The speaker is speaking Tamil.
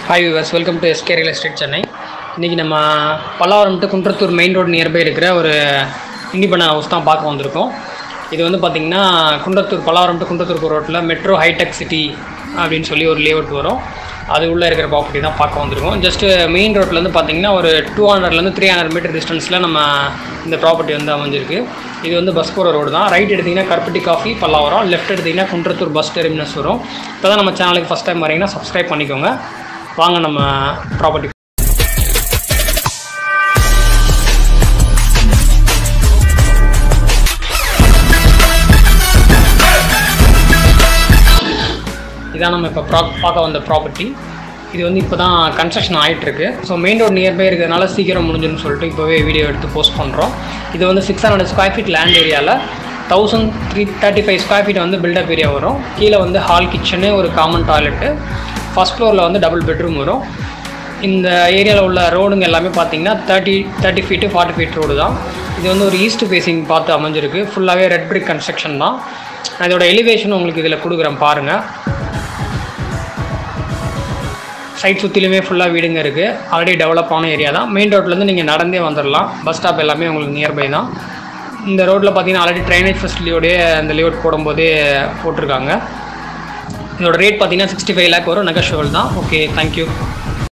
hi viewers welcome to SK real estate Chennai இன்றைக்கி நம்ம Pallavaram to Kundrathur main road nearby இருக்கிற ஒரு இண்டிபெண்ட் ஹவுஸ் தான் பார்க்க வந்திருக்கோம் இது வந்து பார்த்திங்கன்னா குன்றத்தூர் பல்லாவரம் டு குன்றத்தூர் ரோட்டில் மெட்ரோ ஹைடெக் சிட்டி அப்படின்னு சொல்லி ஒரு லேஅவுட் வரும் அது உள்ளே இருக்கிற ப்ராப்பர்ட்டி தான் பார்க்க வந்திருக்கோம் ஜஸ்ட்டு மெயின் ரோட்லேருந்து பார்த்தீங்கன்னா ஒரு டூ ஹண்ட்ரட்லேருந்து த்ரீ ஹண்ட்ரட் மீட்டர் டிஸ்டன்ஸில் நம்ம இந்த ப்ராப்பர்ட்டி வந்து அமைஞ்சிருக்கு இது வந்து பஸ் போகிற ரோடு தான் ரைட் எடுத்திங்கன்னா கருப்பட்டி காஃபி பல்லாவரம் லெஃப்ட் எடுத்திங்கன்னா குன்றத்தூர் பஸ் டெர்மினஸ் வரும் இப்போ தான் நம்ம சேனலுக்கு ஃபஸ்ட் டைம் வரீங்கன்னா சப்ஸ்கிரைப் பண்ணிக்கோங்க வாங்க நம்ம ப்ராப்பர்ட்டி இதான் நம்ம இப்போ ப்ரா பார்க்க வந்த ப்ராப்பர்ட்டி இது வந்து இப்போ தான் கன்ஸ்ட்ரக்ஷன் ஆகிட்டுருக்கு ஸோ மெயின் ரோடு நியர்பை இருக்கிறதுனால சீக்கிரம் முடிஞ்சுன்னு சொல்லிட்டு இப்போவே வீடியோ எடுத்து போஸ்ட் பண்ணுறோம் இது வந்து six hundred square feet land ஏரியாவில் thousand three thirty five square feet வந்து பில்டப் ஏரியா வரும் கீழே வந்து ஹால் கிச்சனு ஒரு காமன் டாய்லெட்டு ஃபஸ்ட் ஃப்ளோரில் வந்து டபுள் பெட்ரூம் வரும் இந்த ஏரியாவில் உள்ள ரோடுங்க எல்லாமே பார்த்தீங்கன்னா thirty thirty feet forty feet road தான் இது வந்து ஒரு ஈஸ்ட் ஃபேஸிங் பார்த்து அமைஞ்சிருக்கு ஃபுல்லாகவே ரெட் பிரிக் கன்ஸ்ட்ரக்ஷன் தான் நான் இதோட எலிவேஷன் உங்களுக்கு இதில் கொடுக்குறேன் பாருங்கள் சைட் சுற்றிலுமே ஃபுல்லாக வீடுங்க இருக்குது ஆல்ரெடி டெவலப் ஆன ஏரியா தான் மெயின் ரோட்லேருந்து நீங்கள் நடந்தே வந்துடலாம் பஸ் ஸ்டாப் எல்லாமே உங்களுக்கு நியர்பை தான் இந்த ரோட்டில் பார்த்தீங்கன்னா ஆல்ரெடி ட்ரைனேஜ் ஃபெசிலிட்டியோடய அந்த லேஅவுட் போடும்போதே போட்டிருக்காங்க இதோட ரேட் பார்த்தீங்கன்னா சிக்ஸ்டி ஃபைவ் லேக் வரும் நெகஷியபிள் தான் ஓகே தேங்க்யூ